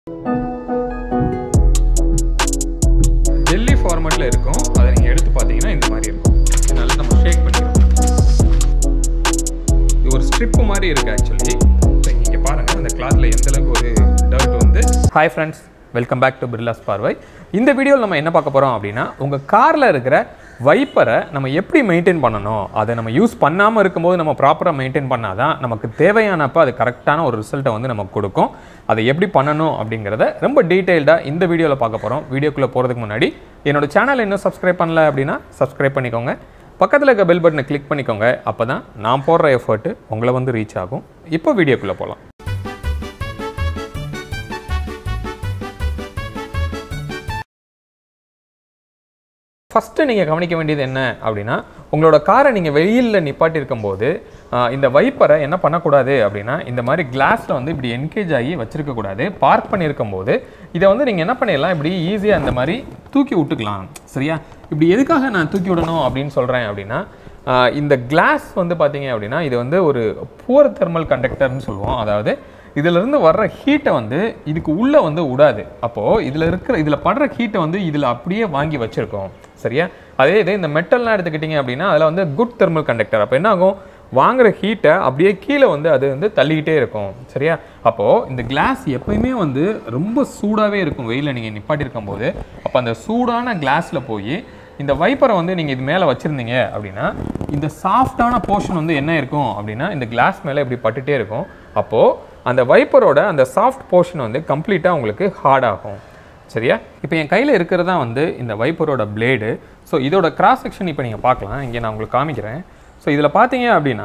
jelly ஃபார்மேட்டில் இருக்கும் அதை நீங்கள் எடுத்து பார்த்தீங்கன்னா இந்த மாதிரி இருக்கும் இது நல்லா நம்ம ஷேக் பண்ணிக்கிறோம் இது ஒரு ஸ்ட்ரிப்பு மாதிரி இருக்குது ஆக்சுவலி நீங்கள் பாருங்கள் அந்த கிளாத்தில் எந்த அளவுக்கு ஒரு டர்ட் வந்து hi friends welcome back to Birlas பார்வை இந்த வீடியோவில் நம்ம என்ன பார்க்க போகிறோம் அப்படின்னா உங்கள் காரில் இருக்கிற வைப்பரை நம்ம எப்படி மெயின்டைன் பண்ணணும் அதை நம்ம யூஸ் பண்ணாமல் இருக்கும்போது நம்ம ப்ராப்பராக மெயின்டைன் பண்ணால் தான் நமக்கு தேவையானப்போ அது கரெக்டான ஒரு ரிசல்ட்டை வந்து நமக்கு கொடுக்கும் அதை எப்படி பண்ணணும் அப்படிங்கிறத ரொம்ப டீட்டெயில்டாக இந்த வீடியோவில் பார்க்க போகிறோம் வீடியோக்குள்ளே போகிறதுக்கு முன்னாடி என்னோட சேனல் இன்னும் சப்ஸ்கிரைப் பண்ணல அப்படின்னா சப்ஸ்கிரைப் பண்ணிக்கோங்க பக்கத்தில் இருக்க பெல் பட்டனை கிளிக் பண்ணிக்கோங்க அப்போ தான் நான் போடுற எஃபர்ட்டு உங்களை வந்து ரீச் ஆகும் இப்போ வீடியோக்குள்ளே போகலாம் ஃபஸ்ட்டு நீங்கள் கவனிக்க வேண்டியது என்ன அப்படின்னா உங்களோட காரை நீங்கள் வெளியில் நிப்பாட்டியிருக்கும் போது ஆஹ், இந்த வைப்பரை என்ன பண்ணக்கூடாது அப்படின்னா இந்த மாதிரி கிளாஸில் வந்து இப்படி என்கேஜ் ஆகி வச்சிருக்கக்கூடாது பார்க் பண்ணியிருக்கும் போது இதை வந்து நீங்கள் என்ன பண்ணிடலாம் இப்படி ஈஸியாக இந்த மாதிரி தூக்கி விட்டுக்கலாம் சரியா இப்படி எதுக்காக நான் தூக்கி விடணும் அப்படின்னு சொல்கிறேன் அப்படின்னா ஆஹ், இந்த கிளாஸ் வந்து பார்த்தீங்க அப்படின்னா இது வந்து ஒரு புவர் தெர்மல் கண்டக்டர்னு சொல்லுவோம் அதாவது இதிலிருந்து வர்ற ஹீட்டை வந்து இதுக்கு உள்ளே வந்து விடாது அப்போது இதில் இருக்கிற இதில் படுற ஹீட்டை வந்து இதில் அப்படியே வாங்கி வச்சுருக்கோம் சரியா அதே இது இந்த மெட்டல்லாம் எடுத்துக்கிட்டிங்க அப்படின்னா அதில் வந்து குட் தெர்மல் கண்டக்டர் அப்போ என்ன ஆகும் வாங்குற ஹீட்டை அப்படியே கீழே வந்து அது வந்து தள்ளிக்கிட்டே இருக்கும் சரியா அப்போது இந்த கிளாஸ் எப்பயுமே வந்து ரொம்ப சூடாகவே இருக்கும் வெயிலில் நீங்கள் நிப்பாட்டியிருக்கும் போது அப்போ அந்த சூடான கிளாஸில் போய் இந்த வைப்பரை வந்து நீங்கள் இது மேலே வச்சுருந்தீங்க அப்படின்னா இந்த சாஃப்டான போர்ஷன் வந்து என்ன இருக்கும் அப்படின்னா இந்த கிளாஸ் மேலே இப்படி பட்டுட்டே இருக்கும் அப்போது அந்த வைப்பரோட அந்த சாஃப்ட் போர்ஷன் வந்து கம்ப்ளீட்டாக உங்களுக்கு ஹார்ட் ஆகும் சரியா இப்போ என் கையில் இருக்கிறதா வந்து இந்த வைப்பரோட பிளேடு ஸோ இதோட கிராஸ் செக்ஷன் இப்போ நீங்கள் பார்க்கலாம் இங்கே நான் உங்களுக்கு காமிக்கிறேன் ஸோ இதில் பார்த்தீங்க அப்படின்னா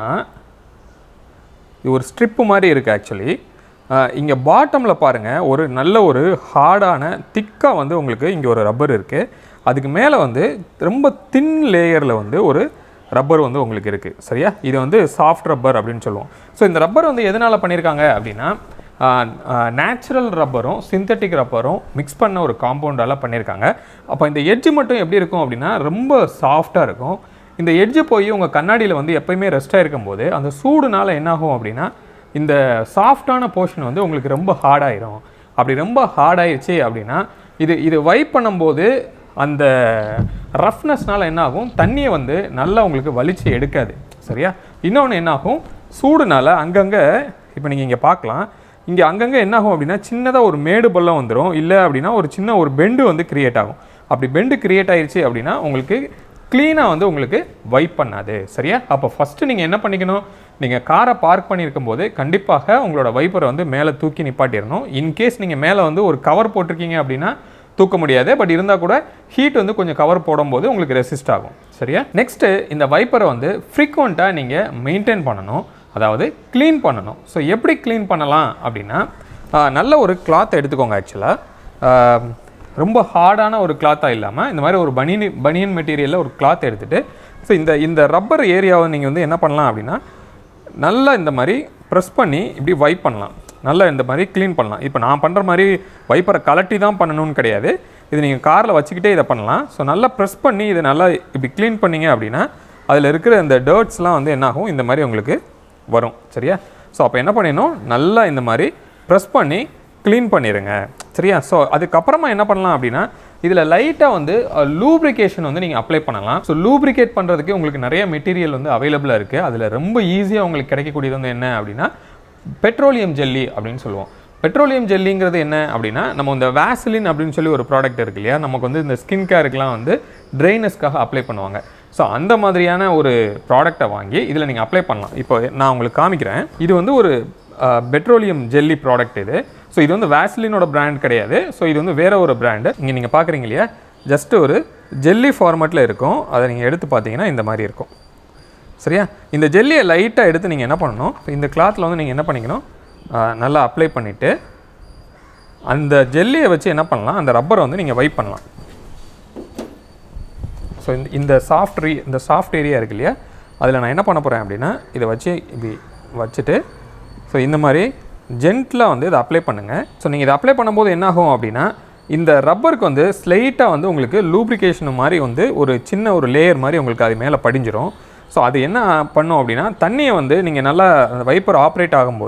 இது ஒரு ஸ்ட்ரிப்பு மாதிரி இருக்குது ஆக்சுவலி இங்கே பாட்டமில் பாருங்கள் ஒரு நல்ல ஒரு ஹார்டான திக்காக வந்து உங்களுக்கு இங்கே ஒரு ரப்பர் இருக்குது அதுக்கு மேலே வந்து ரொம்ப தின் லேயரில் வந்து ஒரு ரப்பர் வந்து உங்களுக்கு இருக்குது சரியா இது வந்து சாஃப்ட் ரப்பர் அப்படின்னு சொல்லுவோம் ஸோ இந்த ரப்பர் வந்து எதனால் பண்ணியிருக்காங்க அப்படின்னா நேச்சுரல் ரப்பரும் சிந்தட்டிக் ரப்பரும் மிக்ஸ் பண்ண ஒரு காம்பவுண்டால் பண்ணியிருக்காங்க அப்போ இந்த எட்ஜ் மட்டும் எப்படி இருக்கும் அப்படின்னா ரொம்ப சாஃப்டாக இருக்கும் இந்த எட்ஜு போய் உங்கள் கண்ணாடியில் வந்து எப்பயுமே ரெஸ்ட்டாக இருக்கும்போது அந்த சூடுனால என்னாகும் அப்படின்னா இந்த சாஃப்டான போர்ஷன் வந்து உங்களுக்கு ரொம்ப ஹார்டாயிரும் அப்படி ரொம்ப ஹார்டாயிருச்சு அப்படின்னா இது இது வைப் பண்ணும்போது அந்த ரஃப்னஸ்னால என்ன ஆகும் தண்ணியை வந்து நல்லா உங்களுக்கு வலிச்சு எடுக்காது சரியா இன்னொன்று என்னாகும் சூடுனால அங்கங்கே இப்போ நீங்கள் இங்கே பார்க்கலாம் இங்கே அங்கங்கே என்ன ஆகும் அப்படின்னா சின்னதாக ஒரு மேடு பள்ளம் வந்துடும் இல்லை அப்படின்னா ஒரு சின்ன ஒரு பெண்டு வந்து கிரியேட் ஆகும் அப்படி பெண்டு கிரியேட் ஆயிருச்சு அப்படின்னா உங்களுக்கு க்ளீனாக வந்து உங்களுக்கு வைப் பண்ணாது சரியா அப்போ ஃபஸ்ட்டு நீங்கள் என்ன பண்ணிக்கணும் நீங்கள் காரை பார்க் பண்ணியிருக்கும் போது கண்டிப்பாக உங்களோட வைப்பரை வந்து மேலே தூக்கி நிப்பாட்டிடணும் இன்கேஸ் நீங்கள் மேலே வந்து ஒரு கவர் போட்டிருக்கீங்க அப்படின்னா தூக்க முடியாது பட் இருந்தால் கூட ஹீட் வந்து கொஞ்சம் கவர் போடும்போது உங்களுக்கு ரெசிஸ்ட் ஆகும் சரியா நெக்ஸ்ட்டு இந்த வைப்பரை வந்து ஃப்ரீக்வெண்ட்டாக நீங்கள் மெயின்டைன் பண்ணணும் அதாவது க்ளீன் பண்ணணும் ஸோ எப்படி க்ளீன் பண்ணலாம் அப்படின்னா ஆஹ், நல்ல ஒரு கிளாத் எடுத்துக்கோங்க ஆக்சுவலாக ரொம்ப ஹார்டான ஒரு கிளாத்தாக இல்லாமல் இந்த மாதிரி ஒரு பனியன் பனியன் மெட்டீரியலில் ஒரு கிளாத் எடுத்துகிட்டு ஸோ இந்த இந்த ரப்பர் ஏரியாவை நீங்கள் வந்து என்ன பண்ணலாம் அப்படின்னா நல்லா இந்த மாதிரி ப்ரெஸ் பண்ணி இப்படி வைப் பண்ணலாம் நல்லா இந்த மாதிரி க்ளீன் பண்ணலாம் இப்போ நான் பண்ணுற மாதிரி வைப்பரை கலட்டி தான் பண்ணணும்னு கிடையாது இது நீங்கள் காரில் வச்சுக்கிட்டே இதை பண்ணலாம் ஸோ நல்லா ப்ரெஸ் பண்ணி இதை நல்லா இப்படி க்ளீன் பண்ணீங்க அப்படின்னா அதில் இருக்கிற இந்த டர்ட்ஸ்லாம் வந்து என்னாகும் இந்த மாதிரி உங்களுக்கு வரும் சரியா ஸோ அப்போ என்ன பண்ணிடணும் நல்லா இந்த மாதிரி ப்ரெஸ் பண்ணி க்ளீன் பண்ணிடுங்க சரியா ஸோ அதுக்கப்புறமா என்ன பண்ணலாம் அப்படின்னா இதில் லைட்டாக வந்து லூப்ரிகேஷன் வந்து நீங்கள் அப்ளை பண்ணலாம் ஸோ லூப்ரிகேட் பண்ணுறதுக்கு உங்களுக்கு நிறைய மெட்டீரியல் வந்து அவைலபிளாக இருக்குது அதில் ரொம்ப ஈஸியாக உங்களுக்கு கிடைக்கக்கூடியது வந்து என்ன அப்படின்னா பெட்ரோலியம் ஜெல்லி அப்படின்னு சொல்லுவோம் பெட்ரோலியம் ஜெல்லிங்கிறது என்ன அப்படின்னா நம்ம இந்த வேசலின் அப்படின்னு சொல்லி ஒரு ப்ராடக்ட் இருக்கு இல்லையா நமக்கு வந்து இந்த ஸ்கின் கேருக்குலாம் வந்து ட்ரைனஸ்க்காக அப்ளை பண்ணுவாங்க ஸோ அந்த மாதிரியான ஒரு ப்ராடக்டை வாங்கி இதில் நீங்கள் அப்ளை பண்ணலாம் இப்போ நான் உங்களுக்கு காமிக்கிறேன் இது வந்து ஒரு பெட்ரோலியம் ஜெல்லி ப்ராடக்ட் இது ஸோ இது வந்து வேஸ்லினோட பிராண்ட் கிடையாது ஸோ இது வந்து வேற ஒரு பிராண்டு இங்கே நீங்கள் பார்க்குறீங்க இல்லையா ஜஸ்ட் ஒரு ஜெல்லி ஃபார்மேட்டில் இருக்கும் அதை நீங்கள் எடுத்து பார்த்தீங்கன்னா இந்த மாதிரி இருக்கும் சரியா இந்த ஜெல்லியை லைட்டாக எடுத்து நீங்கள் என்ன பண்ணணும் இந்த கிளாத்தில் வந்து நீங்கள் என்ன பண்ணிக்கணும் ஆஹ், நல்லா அப்ளை பண்ணிவிட்டு அந்த ஜெல்லியை வச்சு என்ன பண்ணலாம் அந்த ரப்பரை வந்து நீங்கள் வைப் பண்ணலாம் ஸோ இந்த இந்த சாஃப்ட் ரீ இந்த சாஃப்ட் ஏரியா இருக்கு இல்லையா அதில் நான் என்ன பண்ண போகிறேன் அப்படின்னா இதை வச்சு இப்படி வச்சுட்டு ஸோ இந்த மாதிரி ஜென்டிலாக வந்து இதை அப்ளை பண்ணுங்கள் ஸோ நீங்கள் இதை அப்ளை பண்ணும்போது என்ன ஆகும் அப்படின்னா இந்த ரப்பருக்கு வந்து ஸ்லைட்டாக வந்து உங்களுக்கு லூப்ரிகேஷன் மாதிரி வந்து ஒரு சின்ன ஒரு லேயர் மாதிரி உங்களுக்கு அது மேலே படிஞ்சிரும் ஸோ அது என்ன பண்ணும் அப்படின்னா தண்ணியை வந்து நீங்கள் நல்லா அந்த வைப்பர் ஆப்ரேட் ஆகும்போது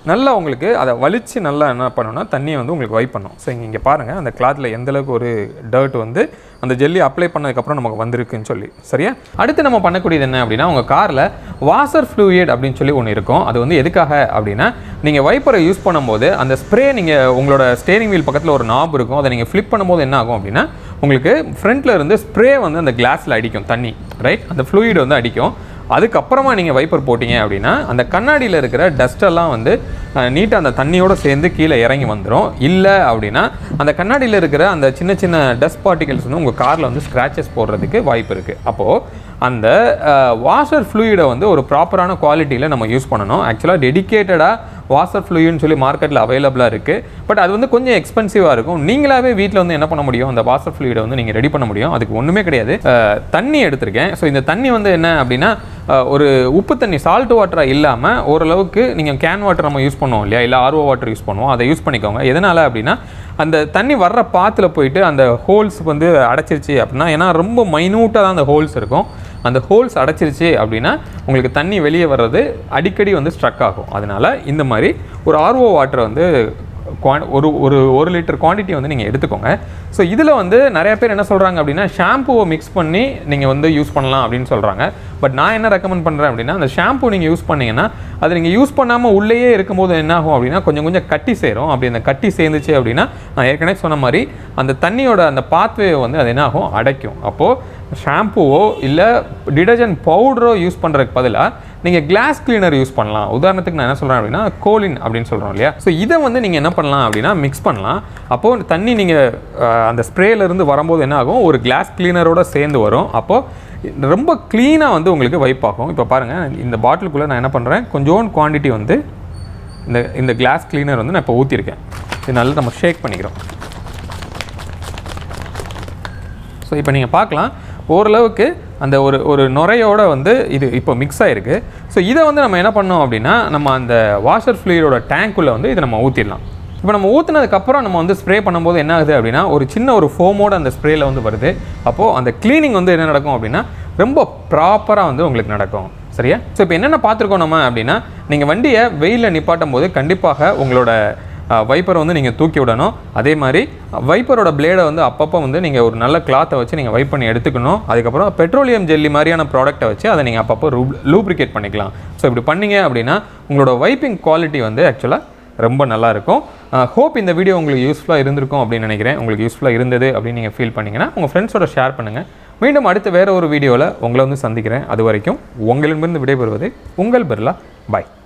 நல்லா உங்களுக்கு அதை வலிச்சு நல்லா என்ன பண்ணணும்னா தண்ணியை வந்து உங்களுக்கு வைப் பண்ணும் ஸோ இங்கே இங்கே பாருங்கள் அந்த கிளாத்தில் எந்த அளவுக்கு ஒரு டர்ட் வந்து அந்த ஜெல்லி அப்ளை பண்ணதுக்கப்புறம் நமக்கு வந்திருக்குன்னு சொல்லி சரியா அடுத்து நம்ம பண்ணக்கூடியது என்ன அப்படின்னா உங்கள் காரில் வாசர் ஃப்ளூயிட் அப்படின்னு சொல்லி ஒன்று இருக்கும் அது வந்து எதுக்காக அப்படின்னா நீங்கள் வைப்பரை யூஸ் பண்ணும்போது அந்த ஸ்ப்ரே நீங்கள் உங்களோட ஸ்டேரிங் வீல் பக்கத்தில் ஒரு நாப் இருக்கும் அதை நீங்கள் ஃப்ளிப் பண்ணும்போது என்ன ஆகும் அப்படின்னா உங்களுக்கு ஃப்ரண்ட்டில் இருந்து ஸ்ப்ரே வந்து அந்த கிளாஸில் அடிக்கும் தண்ணி ரைட் அந்த ஃப்ளூயிட் வந்து அடிக்கும் அதுக்கப்புறமா நீங்கள் வைப்பர் போட்டிங்க அப்படின்னா அந்த கண்ணாடியில் இருக்கிற டஸ்டெல்லாம் வந்து நீட்டாக அந்த தண்ணியோடு சேர்ந்து கீழே இறங்கி வந்துடும் இல்லை அப்படின்னா அந்த கண்ணாடியில் இருக்கிற அந்த சின்ன சின்ன டஸ்ட் பார்ட்டிகல்ஸ் வந்து உங்கள் காரில் வந்து ஸ்க்ராச்சஸ் போடுறதுக்கு வாய்ப்பு இருக்குது அப்போது அந்த வாஷர் ஃப்ளூயிடை வந்து ஒரு ப்ராப்பரான குவாலிட்டியில் நம்ம யூஸ் பண்ணணும் ஆக்சுவலாக டெடிக்கேட்டடாக வாஷர் ஃப்ளூயிட்னு சொல்லி மார்க்கெட்டில் அவைலபிளாக இருக்குது பட் அது வந்து கொஞ்சம் எக்ஸ்பென்சிவாக இருக்கும் நீங்களாவே வீட்டில் வந்து என்ன பண்ண முடியும் அந்த வாஷர் ஃப்ளூயிடை வந்து நீங்கள் ரெடி பண்ண முடியும் அதுக்கு ஒன்றுமே கிடையாது அஹ், தண்ணி எடுத்திருக்கேன் ஸோ இந்த தண்ணி வந்து என்ன அப்படின்னா அஹ், ஒரு உப்பு தண்ணி சால்ட் வாட்டராக இல்லாமல் ஓரளவுக்கு நீங்கள் கேன் வாட்டர் நம்ம யூஸ் பண்ணுவோம் இல்லையா இல்லை ஆர்ஓ வாட்டர் யூஸ் பண்ணுவோம் அதை யூஸ் பண்ணிக்கோங்க எதனால் அப்படின்னா அந்த தண்ணி வர்ற பாத்துல போயிட்டு அந்த ஹோல்ஸ் வந்து அடைச்சிருச்சு அப்படின்னா ஏன்னா ரொம்ப மைனூட்டாக தான் அந்த ஹோல்ஸ் இருக்கும் அந்த ஹோல்ஸ் அடைச்சிருச்சு அப்படின்னா உங்களுக்கு தண்ணி வெளியே வர்றது அடிக்கடி வந்து ஸ்ட்ரக் ஆகும் அதனால இந்த மாதிரி ஒரு ஆர்ஓ வாட்டரை வந்து குவான் ஒரு ஒரு ஒரு லிட்டர் குவாண்டிட்டி வந்து நீங்கள் எடுத்துக்கோங்க ஸோ இதில் வந்து நிறைய பேர் என்ன சொல்கிறாங்க அப்படின்னா ஷாம்புவை மிக்ஸ் பண்ணி நீங்கள் வந்து யூஸ் பண்ணலாம் அப்படின்னு சொல்கிறாங்க பட் நான் என்ன ரெக்கமெண்ட் பண்ணுறேன் அப்படின்னா அந்த ஷாம்பு நீங்கள் யூஸ் பண்ணீங்கன்னா அது நீங்கள் யூஸ் பண்ணாமல் உள்ளேயே இருக்கும்போது என்ன ஆகும் அப்படின்னா கொஞ்சம் கொஞ்சம் கட்டி சேரும் அப்படி அந்த கட்டி சேர்ந்துச்சு அப்படின்னா நான் ஏற்கனவே சொன்ன மாதிரி அந்த தண்ணியோட அந்த பாத்வே வந்து அது என்ன ஆகும் அடைக்கும் அப்போது ஷாம்புவோ இல்லை டிடர்ஜென்ட் பவுடரோ யூஸ் பண்ணுறதுக்கு பதிலாக நீங்கள் கிளாஸ் கிளீனர் யூஸ் பண்ணலாம் உதாரணத்துக்கு நான் என்ன சொல்கிறேன் அப்படின்னா கோலின் அப்படின்னு சொல்கிறோம் இல்லையா ஸோ இதை வந்து நீங்கள் என்ன பண்ணலாம் அப்படின்னா மிக்ஸ் பண்ணலாம் அப்போது தண்ணி நீங்கள் அந்த ஸ்ப்ரேலேருந்து வரும்போது என்ன ஆகும் ஒரு கிளாஸ் கிளீனரோட சேர்ந்து வரும் அப்போது ரொம்ப க்ளீனாக வந்து உங்களுக்கு வைப் ஆகும் இப்போ பாருங்கள் இந்த பாட்டிலுக்குள்ளே நான் என்ன பண்ணுறேன் கொஞ்சோண்டு குவாண்டிட்டி வந்து இந்த இந்த கிளாஸ் கிளீனர் வந்து நான் இப்போ ஊற்றிருக்கேன் இது நல்லா நம்ம ஷேக் பண்ணிக்கிறோம் ஸோ இப்போ நீங்கள் பார்க்கலாம் ஓரளவுக்கு அந்த ஒரு ஒரு நுரையோட வந்து இது இப்போ மிக்ஸ் ஆகிருக்கு ஸோ இதை வந்து நம்ம என்ன பண்ணோம் அப்படின்னா நம்ம அந்த வாஷர் ஃப்ளூயிடோட டேங்க்குள்ளே வந்து இதை நம்ம ஊற்றிடலாம் இப்போ நம்ம ஊற்றுனதுக்கப்புறம் நம்ம வந்து ஸ்ப்ரே பண்ணும்போது என்ன ஆகுது அப்படின்னா ஒரு சின்ன ஒரு ஃபோமோட அந்த ஸ்ப்ரேயில் வந்து வருது அப்போது அந்த க்ளீனிங் வந்து என்ன நடக்கும் அப்படின்னா ரொம்ப ப்ராப்பராக வந்து உங்களுக்கு நடக்கும் சரியா ஸோ இப்போ என்னென்ன பார்த்துருக்கோம் நம்ம அப்படின்னா நீங்கள் வண்டியை வெயிலில் நிப்பாட்டும் போது கண்டிப்பாக உங்களோட வைப்பரை வந்து நீங்கள் தூக்கி விடணும் அதே மாதிரி வைப்பரோட பிளேடை வந்து அப்பப்போ வந்து நீங்கள் ஒரு நல்ல கிளாத்தை வச்சு நீங்கள் வைப் பண்ணி எடுத்துக்கணும் அதுக்கப்புறம் பெட்ரோலியம் ஜெல்லி மாதிரியான ப்ராடக்ட்டை வச்சு அதை நீங்கள் அப்பப்போ ரூப் லூப்ரிகேட் பண்ணிக்கலாம் ஸோ இப்படி பண்ணீங்க அப்படின்னா உங்களோட வைப்பிங் குவாலிட்டி வந்து ஆக்சுவலாக ரொம்ப நல்லா இருக்கும் ஹோப் இந்த வீடியோ உங்களுக்கு யூஸ்ஃபுல்லாக இருந்திருக்கும் அப்படின்னு நினைக்கிறேன் உங்களுக்கு யூஸ்ஃபுல்லாக இருந்தது அப்படின்னு நீங்கள் ஃபீல் பண்ணீங்கன்னா உங்கள் ஃப்ரெண்ட்ஸோட ஷேர் பண்ணுங்கள் மீண்டும் அடுத்த வேற ஒரு வீடியோவில் உங்களை வந்து சந்திக்கிறேன் அது வரைக்கும் உங்களிடமிருந்து விடைபெறுவது உங்கள் பிர்லா பாய்